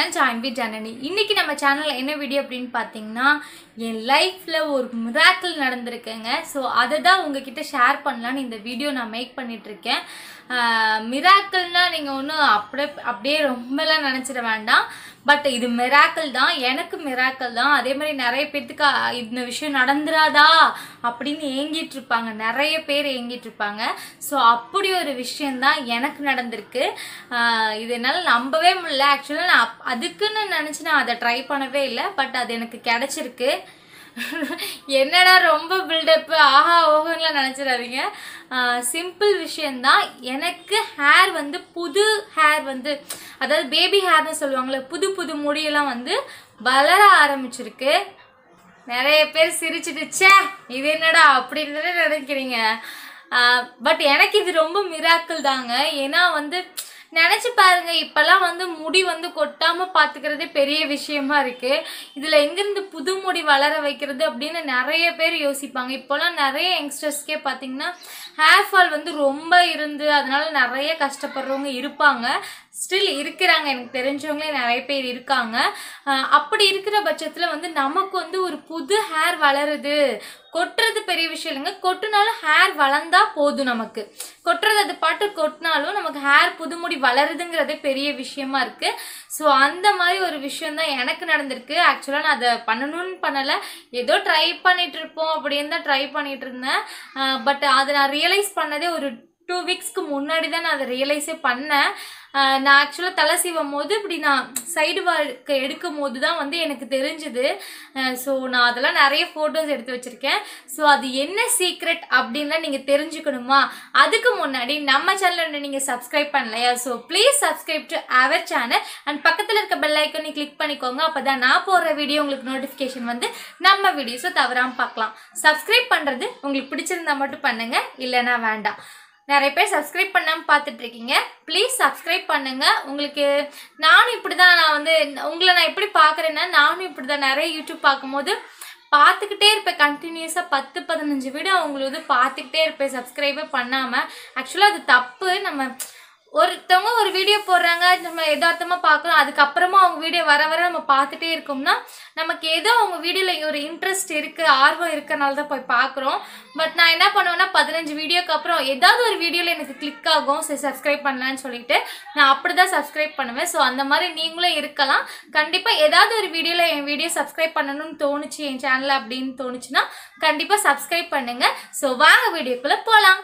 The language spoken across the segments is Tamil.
சேனல் ஜாயின் வித் ஜனனி இன்னைக்கு நம்ம சேனல்ல என்ன வீடியோ அப்படின்னு பார்த்தீங்கன்னா என் லைஃப்ல ஒரு மிராக்கிள் நடந்திருக்குங்க ஸோ அதை தான் உங்ககிட்ட ஷேர் பண்ணலான்னு இந்த வீடியோ நான் மேக் பண்ணிட்டு இருக்கேன் மிராக்கிள்னா நீங்கள் ஒன்றும் அப்படியே அப்படியே ரொம்பலாம் நினச்சிட வேண்டாம் பட் இது மிராக்கிள் தான் எனக்கு மிராக்கிள் தான் அதே மாதிரி நிறைய பேர்த்துக்கு அ, இந்த விஷயம் நடந்துராதா அப்படின்னு ஏங்கிட்டு இருப்பாங்க நிறைய பேர் ஏங்கிட்டு இருப்பாங்க ஸோ அப்படி ஒரு விஷயந்தான் எனக்கு நடந்திருக்கு ஆஹ் இது என்னால் நம்பவே முடியல ஆக்சுவலாக நான் அப்- அதுக்குன்னு நினச்சி நான் அதை ட்ரை பண்ணவே இல்லை பட் அது எனக்கு கிடைச்சிருக்கு என்னடா ரொம்ப பில்டப் ஆஹா ஓஹோன்லாம் நினச்சிடாதீங்க சிம்பிள் விஷயந்தான் எனக்கு ஹேர் வந்து புது ஹேர் வந்து அதாவது பேபி ஹேர்னு சொல்லுவாங்கள்ல புது புது முடியெல்லாம் வந்து வளர ஆரம்பிச்சிருக்கு நிறைய பேர் சிரிச்சிட்டு ச்சே இது என்னடா அப்படின்னு நினைக்கிறீங்க பட் எனக்கு இது ரொம்ப மிராக்கிள் தாங்க ஏன்னா வந்து நினச்சி பாருங்க இப்போல்லாம் வந்து முடி வந்து கொட்டாம பார்த்துக்கிறதே பெரிய விஷயமா இருக்கு இதில் எங்கேருந்து புது முடி வளர வைக்கிறது அப்படின்னு நிறைய பேர் யோசிப்பாங்க இப்போல்லாம் நிறைய யங்ஸ்டர்ஸ்க்கே பார்த்தீங்கன்னா ஹேர் ஃபால் வந்து ரொம்ப இருந்து அதனால நிறைய கஷ்டப்படுறவங்க இருப்பாங்க ஸ்டில் இருக்கிறாங்க எனக்கு தெரிஞ்சவங்களே நிறைய பேர் இருக்காங்க அஹ் அப்படி இருக்கிற பட்சத்தில் வந்து நமக்கு வந்து ஒரு புது ஹேர் வளருது கொட்டுறது பெரிய விஷயம் இல்லைங்க கொட்டுனாலும் ஹேர் வளர்ந்தா போதும் நமக்கு கொட்டுறது அது பாட்டு கொட்டினாலும் நமக்கு ஹேர் புதுமுடி வளருதுங்கிறதே பெரிய விஷயமா இருக்கு ஸோ அந்த மாதிரி ஒரு விஷயம் தான் எனக்கு நடந்திருக்கு ஆக்சுவலாக நான் அதை பண்ணணும்னு பண்ணலை ஏதோ ட்ரை பண்ணிட்டு இருப்போம் அப்படின்னு தான் ட்ரை பண்ணிட்டு இருந்தேன் பட் அதை நான் ரியலைஸ் பண்ணதே ஒரு டூ வீக்ஸ்க்கு முன்னாடி தான் நான் அதை ரியலைஸே பண்ணேன் ஆஹ் நான் ஆக்சுவலாக தலை சீவும் போது இப்படி நான் சைடு ஒர்க் எடுக்கும் போது தான் வந்து எனக்கு தெரிஞ்சுது ஸோ நான் அதெல்லாம் நிறைய ஃபோட்டோஸ் எடுத்து வச்சுருக்கேன் ஸோ அது என்ன சீக்ரெட் அப்படின்லாம் நீங்கள் தெரிஞ்சுக்கணுமா அதுக்கு முன்னாடி நம்ம சேனலில் நீங்கள் சப்ஸ்கிரைப் பண்ணலையா so please subscribe to our channel and பக்கத்தில் இருக்க பெல் ஐக்கனை கிளிக் பண்ணிக்கோங்க அப்போ தான் நான் போடுற வீடியோ உங்களுக்கு நோட்டிஃபிகேஷன் வந்து நம்ம வீடியோஸை தவறாமல் பார்க்கலாம் சப்ஸ்கிரைப் பண்ணுறது உங்களுக்கு பிடிச்சிருந்தா மட்டும் பண்ணுங்க இல்லைன்னா வேண்டாம் நிறைய பேர் சப்ஸ்கிரைப் பண்ணாமல் பார்த்துட்டு இருக்கீங்க ப்ளீஸ் சப்ஸ்கிரைப் பண்ணுங்க உங்களுக்கு நானும் இப்படி தான் நான் வந்து உங்களை நான் எப்படி பார்க்குறேன்னா நானும் இப்படி தான் நிறைய யூடியூப் பார்க்கும்போது பார்த்துக்கிட்டே இருப்பேன் கண்டினியூஸாக பத்து பதினஞ்சு வீடியோ அவங்களுக்கு வந்து பார்த்துக்கிட்டே இருப்பேன் சப்ஸ்கிரைபே பண்ணாமல் ஆக்சுவலாக அது தப்பு நம்ம ஒருத்தவங்க ஒரு வீடியோ போடுறாங்க நம்ம யதார்த்தமாக பார்க்குறோம் அதுக்கப்புறமா அவங்க வீடியோ வர வர நம்ம பார்த்துட்டே இருக்கோம்னா நமக்கு ஏதோ அவங்க வீடியோவில் ஒரு இன்ட்ரெஸ்ட் இருக்குது ஆர்வம் இருக்கனால தான் போய் பார்க்குறோம் பட் நான் என்ன பண்ணுவேன்னா பதினஞ்சு வீடியோக்கு அப்புறம் ஏதாவது ஒரு வீடியோவில் எனக்கு கிளிக் ஆகும் சரி சப்ஸ்கிரைப் பண்ணலான்னு சொல்லிட்டு நான் அப்படி தான் சப்ஸ்கிரைப் பண்ணுவேன் ஸோ அந்த மாதிரி நீங்களும் இருக்கலாம் கண்டிப்பாக ஏதாவது ஒரு வீடியோவில் என் வீடியோ சப்ஸ்கிரைப் பண்ணணும்னு தோணுச்சு என் சேனல் அப்படின்னு தோணுச்சுன்னா கண்டிப்பாக சப்ஸ்கிரைப் பண்ணுங்க ஸோ வாங்க வீடியோக்குள்ளே போகலாம்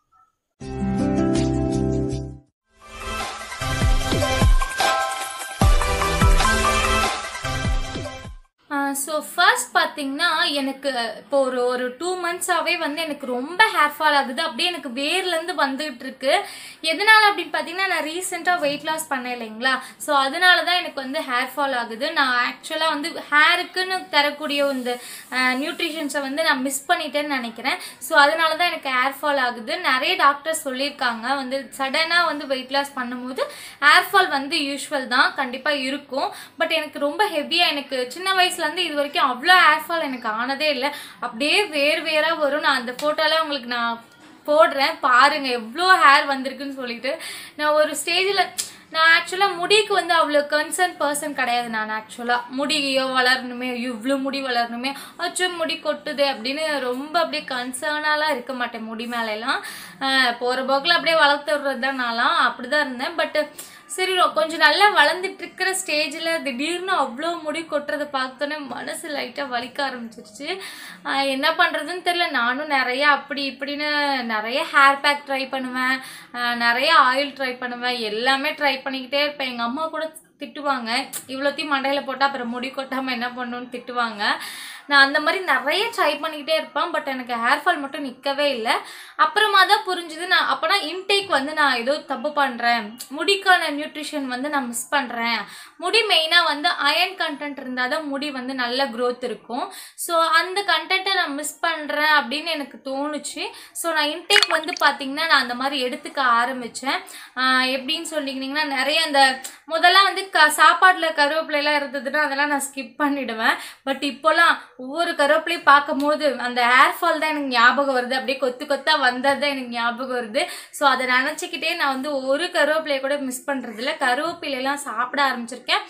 ஸோ ஃபர்ஸ்ட் பார்த்தீங்கன்னா எனக்கு இப்போ ஒரு ஒரு டூ மந்த்ஸாகவே வந்து எனக்கு ரொம்ப ஹேர் ஃபால் ஆகுது அப்படியே எனக்கு வேர்லேருந்து வந்துகிட்டு இருக்கு எதனால அப்படின்னு பார்த்தீங்கன்னா நான் ரீசெண்டாக வெயிட் லாஸ் பண்ணேன் இல்லைங்களா ஸோ அதனால தான் எனக்கு வந்து ஹேர் ஃபால் ஆகுது நான் ஆக்சுவலாக வந்து ஹேருக்குன்னு தரக்கூடிய இந்த நியூட்ரிஷன்ஸை வந்து நான் மிஸ் பண்ணிட்டேன்னு நினைக்கிறேன் ஸோ அதனால தான் எனக்கு ஹேர் ஃபால் ஆகுது நிறைய டாக்டர்ஸ் சொல்லியிருக்காங்க வந்து சடனாக வந்து வெயிட் லாஸ் பண்ணும்போது ஹேர் ஃபால் வந்து யூஸ்வல் தான் கண்டிப்பாக இருக்கும் பட் எனக்கு ரொம்ப ஹெவியாக எனக்கு சின்ன வயசுலேருந்து இது வரைக்கும் அவ்வளோ ஹேர் ஃபால் எனக்கு ஆனதே இல்லை அப்படியே வேர் வேறாக வரும் நான் அந்த ஃபோட்டோலாம் உங்களுக்கு நான் போடுறேன் பாருங்க எவ்வளோ ஹேர் வந்திருக்குன்னு சொல்லிட்டு நான் ஒரு ஸ்டேஜில் நான் ஆக்சுவலாக முடிக்கு வந்து அவ்வளோ கன்சர்ன் பர்சன் கிடையாது நான் ஆக்சுவலாக முடியோ வளரணுமே இவ்வளோ முடி வளரணுமே அச்சோ முடி கொட்டுது அப்படின்னு ரொம்ப அப்படியே கன்சர்னாலாம் இருக்க மாட்டேன் முடி மேலெல்லாம் போகிற போக்கில் அப்படியே வளர்த்து விடுறது தான் நான்லாம் அப்படி தான் இருந்தேன் பட் சரி ரொ- கொஞ்சம் நல்லா வளர்ந்துட்டு இருக்கிற ஸ்டேஜில் திடீர்னு அவ்வளோ முடி கொட்டுறதை பார்த்தோன்னே மனசு லைட்டாக வலிக்க ஆரம்பிச்சிருச்சு ஆஹ் என்ன பண்ணுறதுன்னு தெரியல நானும் நிறைய அப்படி இப்படின்னு நிறைய ஹேர் பேக் ட்ரை பண்ணுவேன் ஆஹ் நிறைய ஆயில் ட்ரை பண்ணுவேன் எல்லாமே ட்ரை பண்ணிக்கிட்டே இருப்பேன் எங்கள் அம்மா கூட திட்டுவாங்க இவ்வளோத்தையும் மண்டையில் போட்டால் அப்புறம் முடி கொட்டாமல் என்ன பண்ணணும்னு திட்டுவாங்க நான் அந்த மாதிரி நிறைய ட்ரை பண்ணிக்கிட்டே இருப்பேன் பட் எனக்கு ஹேர் ஃபால் மட்டும் நிற்கவே இல்லை அப்புறமா தான் புரிஞ்சுது நான் அப்போனா இன்டேக் வந்து நான் ஏதோ தப்பு பண்ணுறேன் முடிக்கான நியூட்ரிஷன் வந்து நான் மிஸ் பண்ணுறேன் முடி மெயினாக வந்து அயன் கண்டென்ட் இருந்தால் தான் முடி வந்து நல்ல growth இருக்கும் ஸோ அந்த கண்டென்ட்டை நான் மிஸ் பண்ணுறேன் அப்படின்னு எனக்கு தோணுச்சு ஸோ நான் இன்டேக் வந்து பார்த்திங்கன்னா நான் அந்த மாதிரி எடுத்துக்க ஆரம்பித்தேன் எப்படின்னு சொல்லிக்கிட்டிங்கன்னா நிறைய அந்த முதல்ல வந்து க சாப்பாட்டில் கருவேப்பிலையெல்லாம் இருந்ததுன்னா அதெல்லாம் நான் ஸ்கிப் பண்ணிடுவேன் பட் இப்போலாம் ஒவ்வொரு கருவேப்பிலையும் பார்க்கும் போது அந்த ஹேர் ஃபால் தான் எனக்கு ஞாபகம் வருது அப்படியே கொத்து கொத்தா வந்தது தான் எனக்கு ஞாபகம் வருது ஸோ அதை நினச்சிக்கிட்டே நான் வந்து ஒரு கருவேப்பிலையை கூட மிஸ் பண்ணுறதில்ல கருவேப்பிலையெல்லாம் சாப்பிட ஆரம்பிச்சிருக்கேன்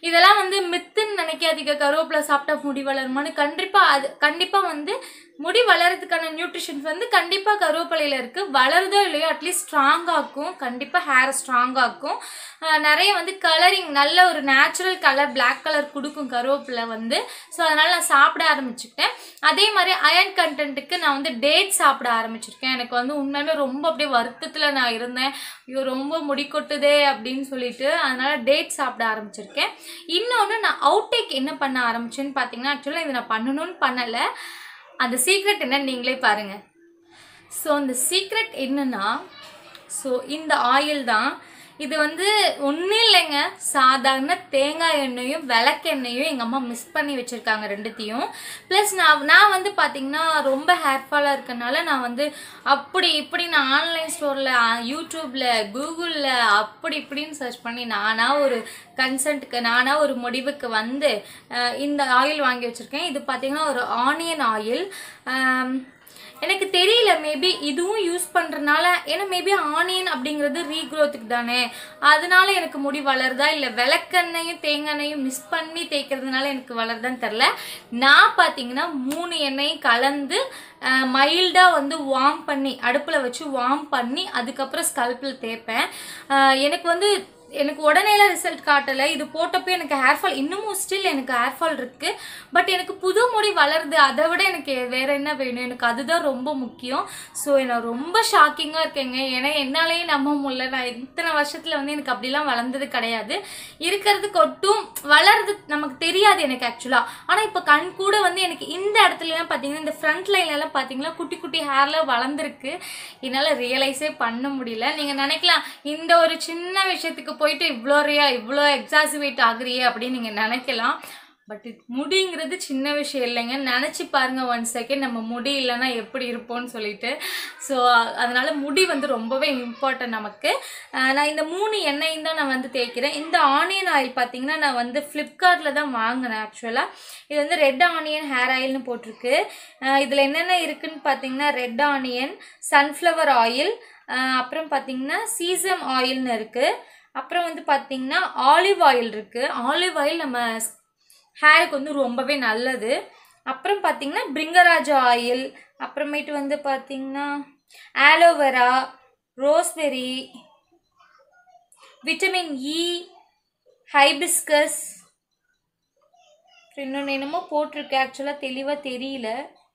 இதெல்லாம் வந்து மித்துன்னு நினைக்காதீங்க கருவேப்பிலை சாப்பிட்டா முடி வளருமான்னு கண்டிப்பாக அது கண்டிப்பாக வந்து முடி வளர்றதுக்கான நியூட்ரிஷன்ஸ் வந்து கண்டிப்பாக கருவேப்பிலையில் இருக்குது வளருதோ இல்லையோ அட்லீஸ்ட் ஸ்ட்ராங்காக்கும் கண்டிப்பாக ஹேர் ஸ்ட்ராங்காக்கும் நிறைய வந்து கலரிங் நல்ல ஒரு நேச்சுரல் கலர் Black கலர் கொடுக்கும் கருவேப்பிலை வந்து ஸோ அதனால் நான் சாப்பிட ஆரம்பிச்சுக்கிட்டேன் அதே மாதிரி அயன் கண்டென்ட்டுக்கு நான் வந்து டேட் சாப்பிட ஆரம்பிச்சிருக்கேன் எனக்கு வந்து உண்மையிலே ரொம்ப அப்படியே வருத்தத்தில் நான் இருந்தேன் ஐயோ ரொம்ப முடி கொட்டுதே அப்படின்னு சொல்லிட்டு அதனால் டேட் சாப்பிட ஆரம்பிச்சிருக்கேன் இன்னொன்று நான் அவுட்டேக் என்ன பண்ண ஆரம்பிச்சேன்னு பார்த்தீங்கன்னா ஆக்சுவலாக இது நான் பண்ணணும்னு பண்ணலை அந்த சீக்ரெட் என்னன்னு நீங்களே பாருங்கள் ஸோ அந்த சீக்ரெட் என்னன்னா ஸோ இந்த ஆயில் தான் இது வந்து ஒன்றும் இல்லைங்க சாதாரண தேங்காய் எண்ணெயும் விளக்கெண்ணெயும் எங்கள் அம்மா மிஸ் பண்ணி வச்சுருக்காங்க ரெண்டுத்தையும் ப்ளஸ் நான் நான் வந்து பார்த்தீங்கன்னா ரொம்ப ஹேர் ஃபாலாக இருக்கனால நான் வந்து அப்படி இப்படி நான் ஆன்லைன் ஸ்டோரில் யூடியூப்பில் கூகுளில் அப்படி இப்படின்னு சர்ச் பண்ணி நானாக ஒரு கன்சென்ட்டுக்கு நானாக ஒரு முடிவுக்கு வந்து அஹ், இந்த ஆயில் வாங்கி வச்சுருக்கேன் இது பார்த்தீங்கன்னா ஒரு ஆனியன் ஆயில் எனக்கு தெரியல மேபி இதுவும் யூஸ் பண்ணுறதுனால ஏன்னா மேபி ஆனியன் அப்படிங்கிறது ரீக்ரோத்துக்கு தானே அதனால எனக்கு முடி வளருதா இல்லை விளக்கெண்ணையும் தேங்காய்னையும் மிஸ் பண்ணி தேய்க்கிறதுனால எனக்கு வளருதான்னு தெரில நான் பார்த்தீங்கன்னா மூணு எண்ணெயும் கலந்து மைல்டாக வந்து வார்ம் பண்ணி அடுப்பில் வச்சு வார்ம் பண்ணி அதுக்கப்புறம் ஸ்கல்பில் தேய்ப்பேன் அஹ் எனக்கு வந்து எனக்கு உடனேலாம் ரிசல்ட் காட்டலை இது போட்டப்போ எனக்கு ஹேர் ஃபால் இன்னமும் ஸ்டில் எனக்கு ஹேர் ஃபால் இருக்கு பட் எனக்கு புது முடி வளருது அதை விட எனக்கு வேற என்ன வேணும் எனக்கு அதுதான் ரொம்ப முக்கியம் ஸோ எனக்கு ரொம்ப ஷாக்கிங்காக இருக்கேங்க ஏன்னா என்னாலேயே நம்ப முடியல நான் இத்தனை வருஷத்தில் வந்து எனக்கு அப்படிலாம் வளர்ந்தது கிடையாது இருக்கிறது கொட்டும் வளருது நமக்கு தெரியாது எனக்கு ஆக்சுவலாக ஆனால் இப்போ கண் கூட வந்து எனக்கு இந்த இடத்துலலாம் பார்த்தீங்கன்னா இந்த ஃப்ரண்ட் லைன்லலாம் பார்த்தீங்கன்னா குட்டி குட்டி ஹேர்லாம் வளர்ந்துருக்கு என்னால் ரியலைஸே பண்ண முடியல நீங்கள் நினைக்கலாம் இந்த ஒரு சின்ன விஷயத்துக்கு போயிட்டு இவ்வளோ ரியா இவ்வளோ எக்ஸாசிவேட் ஆகுறியே அப்படின்னு நீங்கள் நினைக்கலாம் பட் முடிங்கிறது சின்ன விஷயம் இல்லைங்க நினச்சி பாருங்க ஒன் செகண்ட் நம்ம முடி இல்லைன்னா எப்படி இருப்போம்னு சொல்லிட்டு ஸோ அதனால முடி வந்து ரொம்பவே இம்பார்ட்டன்ட் நமக்கு அஹ் நான் இந்த மூணு எண்ணெயும் தான் நான் வந்து தேய்க்கிறேன் இந்த ஆனியன் ஆயில் பார்த்தீங்கன்னா நான் வந்து ஃப்ளிப்கார்ட்டில் தான் வாங்கினேன் ஆக்சுவலாக இது வந்து ரெட் ஆனியன் ஹேர் ஆயில்னு போட்டிருக்கு இதில் என்னென்ன இருக்குன்னு பார்த்தீங்கன்னா ரெட் ஆனியன் சன்ஃப்ளவர் ஆயில் அப்புறம் பார்த்தீங்கன்னா சீசம் ஆயில்னு இருக்குது அப்புறம் வந்து பார்த்தீங்கன்னா ஆலிவ் ஆயில் இருக்குது ஆலிவ் ஆயில் நம்ம ஹேருக்கு வந்து ரொம்பவே நல்லது அப்புறம் பார்த்தீங்கன்னா பிரிங்கராஜா ஆயில் அப்புறமேட்டு வந்து பார்த்தீங்கன்னா ஆலோவேரா ரோஸ்பெரி விட்டமின் இ ஹைபிஸ்கஸ் இன்னொன்று என்னமோ போட்டிருக்கு ஆக்சுவலாக தெளிவாக தெரியல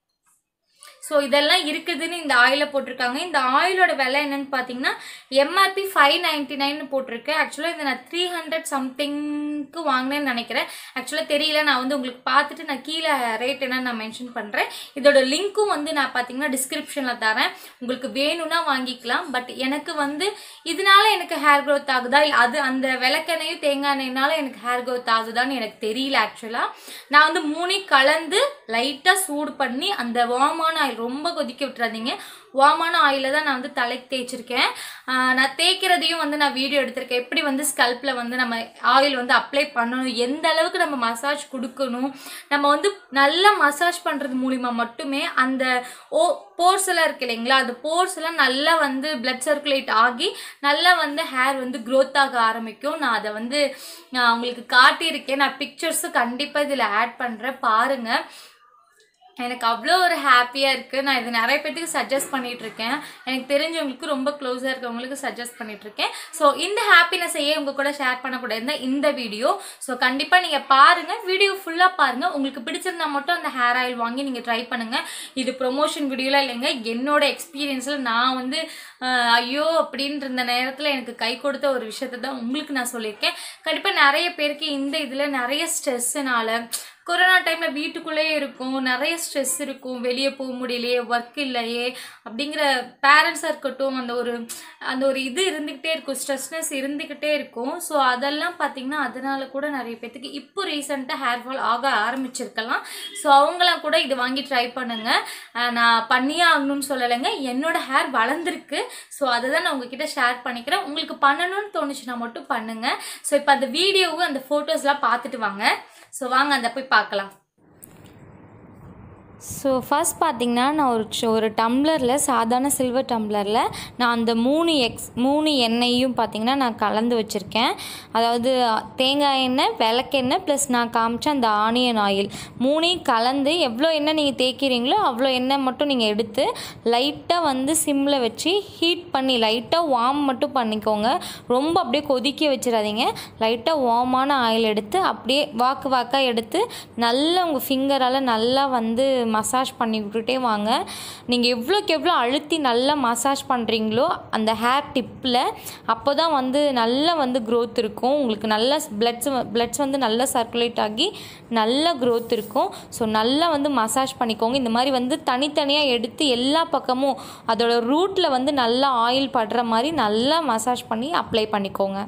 ஸோ இதெல்லாம் இருக்குதுன்னு இந்த ஆயிலை போட்டிருக்காங்க இந்த ஆயிலோட விலை என்னன்னு பார்த்தீங்கன்னா எம்ஆர்பி ஃபைவ் நைன்டி நைன் போட்டிருக்கு ஆக்சுவலாக இதை நான் த்ரீ ஹண்ட்ரட் சம்திங்க்கு வாங்கினேன்னு நினைக்கிறேன் ஆக்சுவலாக தெரியல நான் வந்து உங்களுக்கு பார்த்துட்டு நான் கீழே ரேட் என்னன்னு நான் மென்ஷன் பண்ணுறேன் இதோட லிங்க்கும் வந்து நான் பார்த்தீங்கன்னா டிஸ்கிரிப்ஷனில் தரேன் உங்களுக்கு வேணும்னா வாங்கிக்கலாம் பட் எனக்கு வந்து இதனால எனக்கு ஹேர் growth ஆகுதா இல்லை அது அந்த விளக்கெண்ணையும் தேங்காய் எண்ணெய்னால எனக்கு ஹேர் growth ஆகுதான்னு எனக்கு தெரியல ஆக்சுவலாக நான் வந்து மூணையும் கலந்து லைட்டாக சூடு பண்ணி அந்த வார்மான ஆயில் ரொம்ப கொதிக்க விட்டுறாதீங்க வார்மான ஆயில தான் நான் வந்து தலைக்கு தேய்ச்சிருக்கேன் ஆஹ் நான் தேய்க்கிறதையும் வந்து நான் வீடியோ எடுத்திருக்கேன் எப்படி வந்து ஸ்கல்ப்பில் வந்து நம்ம ஆயில் வந்து அப்ளை பண்ணணும் எந்த அளவுக்கு நம்ம மசாஜ் கொடுக்கணும் நம்ம வந்து நல்லா மசாஜ் பண்ணுறது மூலிமா மட்டுமே அந்த ஓ போர்ஸ் எல்லாம் இருக்கு இல்லைங்களா அந்த போர்ஸ் எல்லாம் நல்லா வந்து பிளட் சர்க்குலேட் ஆகி நல்லா வந்து ஹேர் வந்து growth ஆக ஆரம்பிக்கும் நான் அதை வந்து நான் உங்களுக்கு காட்டியிருக்கேன் நான் பிக்சர்ஸும் கண்டிப்பாக இதில் ஆட் பண்ணுறேன் பாருங்கள் எனக்கு அவ்வளோ ஒரு ஹாப்பியாக இருக்குது நான் இது நிறைய பேத்துக்கு சஜஸ்ட் பண்ணிட்டு இருக்கேன் எனக்கு தெரிஞ்சவங்களுக்கு ரொம்ப க்ளோஸாக இருக்கவங்களுக்கு சஜஸ்ட் பண்ணிட்டு இருக்கேன் ஸோ இந்த ஹாப்பினஸையே உங்கள் கூட ஷேர் பண்ணக்கூடாது இந்த வீடியோ ஸோ கண்டிப்பாக நீங்கள் பாருங்கள் வீடியோ ஃபுல்லாக பாருங்கள் உங்களுக்கு பிடிச்சிருந்தா மட்டும் அந்த ஹேர் ஆயில் வாங்கி நீங்கள் ட்ரை பண்ணுங்கள் இது ப்ரொமோஷன் வீடியோலாம் இல்லைங்க என்னோட எக்ஸ்பீரியன்ஸில் நான் வந்து ஆஹ், ஐயோ அப்படின்ற இந்த நேரத்தில் எனக்கு கை கொடுத்த ஒரு விஷயத்தை தான் உங்களுக்கு நான் சொல்லியிருக்கேன் கண்டிப்பாக நிறைய பேருக்கு இந்த இதில் நிறைய ஸ்ட்ரெஸ்ஸுனால கொரோனா டைமில் வீட்டுக்குள்ளேயே இருக்கும் நிறைய ஸ்ட்ரெஸ் இருக்கும் வெளியே போக முடியலையே ஒர்க் இல்லையே அப்படிங்கிற பேரண்ட்ஸாக இருக்கட்டும் அந்த ஒரு அந்த ஒரு இது இருந்துக்கிட்டே இருக்கும் ஸ்ட்ரெஸ்னஸ் இருந்துக்கிட்டே இருக்கும் ஸோ அதெல்லாம் பார்த்தீங்கன்னா அதனால கூட நிறைய பேர்த்துக்கு இப்போ ரீசெண்டாக ஹேர் ஃபால் ஆக ஆரம்பிச்சிருக்கலாம் ஸோ அவங்களாம் கூட இது வாங்கி ட்ரை பண்ணுங்க அஹ் நான் பண்ணியே ஆகணும்னு சொல்லலைங்க என்னோட ஹேர் வளர்ந்துருக்கு ஸோ அதை தான் நான் உங்ககிட்ட ஷேர் பண்ணிக்கிறேன் உங்களுக்கு பண்ணணும்னு தோணுச்சுன்னா மட்டும் பண்ணுங்க ஸோ இப்போ அந்த வீடியோவும் அந்த ஃபோட்டோஸ்லாம் பார்த்துட்டு வாங்க ஸோ வாங்க அந்த போய் பார்க்கலாம் ஸோ ஃபர்ஸ்ட் பார்த்தீங்கன்னா நான் ஒரு சி- ஒரு டம்ளரில் சாதாரண சில்வர் டம்ளரில் நான் அந்த மூணு எக்ஸ் மூணு எண்ணெயும் பார்த்தீங்கன்னா நான் கலந்து வச்சுருக்கேன் அதாவது தேங்காய் எண்ணெய் விளக்கெண்ணெய் ப்ளஸ் நான் காமிச்ச அந்த ஆனியன் ஆயில் மூணையும் கலந்து எவ்வளோ எண்ணெய் நீங்கள் தேய்க்கிறீங்களோ அவ்வளோ எண்ணெய் மட்டும் நீங்கள் எடுத்து லைட்டாக வந்து சிம்மில் வச்சு ஹீட் பண்ணி லைட்டாக வார்ம் மட்டும் பண்ணிக்கோங்க ரொம்ப அப்படியே கொதிக்க வச்சிடாதீங்க லைட்டாக வார்மான ஆயில் எடுத்து அப்படியே வாக்கு வாக்காக எடுத்து நல்லா உங்கள் ஃபிங்கரால் நல்லா வந்து மசாஜ் பண்ணி விட்டுட்டே வாங்க நீங்கள் எவ்வளோக்கு எவ்வளோ அழுத்தி நல்லா மசாஜ் பண்ணுறீங்களோ அந்த ஹேர் டிப்பில் அப்போ தான் வந்து நல்லா வந்து க்ரோத் இருக்கும் உங்களுக்கு நல்லா பிளட்ஸ் பிளட்ஸ் வந்து நல்லா சர்க்குலேட் ஆகி நல்ல க்ரோத் இருக்கும் ஸோ நல்லா வந்து மசாஜ் பண்ணிக்கோங்க இந்த மாதிரி வந்து தனித்தனியாக எடுத்து எல்லா பக்கமும் அதோட ரூட்டில் வந்து நல்லா ஆயில் படுற மாதிரி நல்லா மசாஜ் பண்ணி அப்ளை பண்ணிக்கோங்க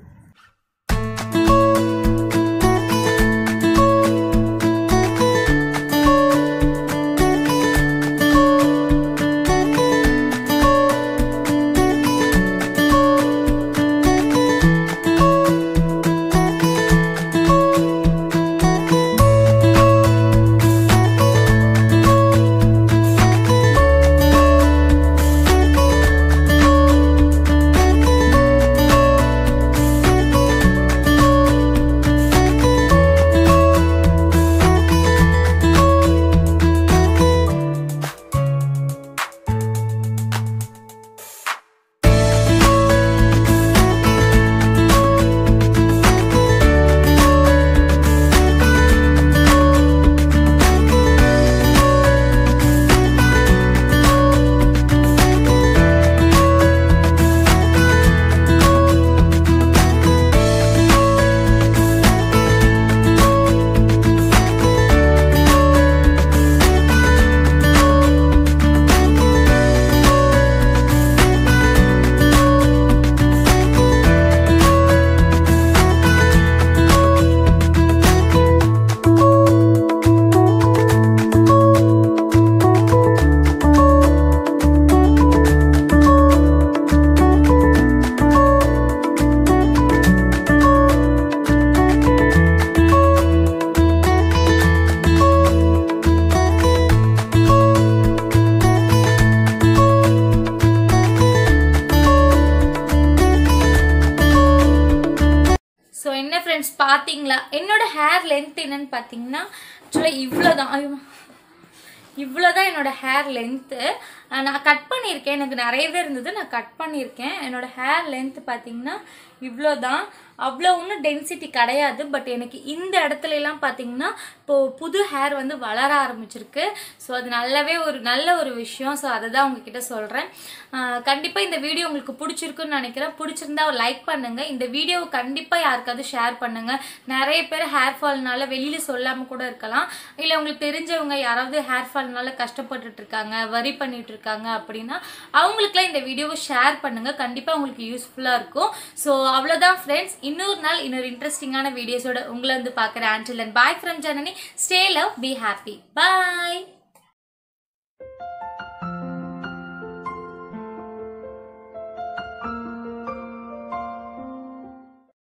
ஸோ என்ன ஃப்ரெண்ட்ஸ் பார்த்தீங்களா என்னோட ஹேர் லென்த் என்னன்னு பார்த்தீங்கன்னா ஆக்சுவலாக இவ்வளோ தான் ஐயோ இவ்வளோ தான் என்னோட ஹேர் லென்த்து நான் கட் பண்ணியிருக்கேன் எனக்கு நிறையவே இருந்தது நான் கட் பண்ணியிருக்கேன் என்னோட ஹேர் லென்த் பார்த்தீங்கன்னா இவ்வளோ தான் அவ்வளோ ஒன்றும் டென்சிட்டி கிடையாது பட் எனக்கு இந்த இடத்துல எல்லாம் பார்த்தீங்கன்னா இப்போது புது ஹேர் வந்து வளர ஆரம்பிச்சிருக்கு ஸோ அது நல்லாவே ஒரு நல்ல ஒரு விஷயம் ஸோ அதை தான் உங்ககிட்ட சொல்கிறேன் கண்டிப்பாக இந்த வீடியோ உங்களுக்கு பிடிச்சிருக்குன்னு நினைக்கிறேன் பிடிச்சிருந்தா ஒரு லைக் பண்ணுங்கள் இந்த வீடியோவை கண்டிப்பாக யாருக்காவது ஷேர் பண்ணுங்கள் நிறைய பேர் ஹேர் ஃபால்னால வெளியில் சொல்லாமல் கூட இருக்கலாம் இல்லை உங்களுக்கு தெரிஞ்சவங்க யாராவது ஹேர் ஃபால்னால கஷ்டப்பட்டுட்டு இருக்காங்க வரி பண்ணிட்டு இருக்காங்க அப்படின்னா அவங்களுக்குலாம் இந்த வீடியோவை ஷேர் பண்ணுங்கள் கண்டிப்பாக உங்களுக்கு யூஸ்ஃபுல்லாக இருக்கும் ஸோ அவ்வளோதான் ஃப்ரெண்ட்ஸ் இன்னொரு நாள் இன்னொரு இன்ட்ரெஸ்டிங்கான வீடியோஸோட உங்களை வந்து பார்க்குறேன் until and bye from Janani stay love be happy bye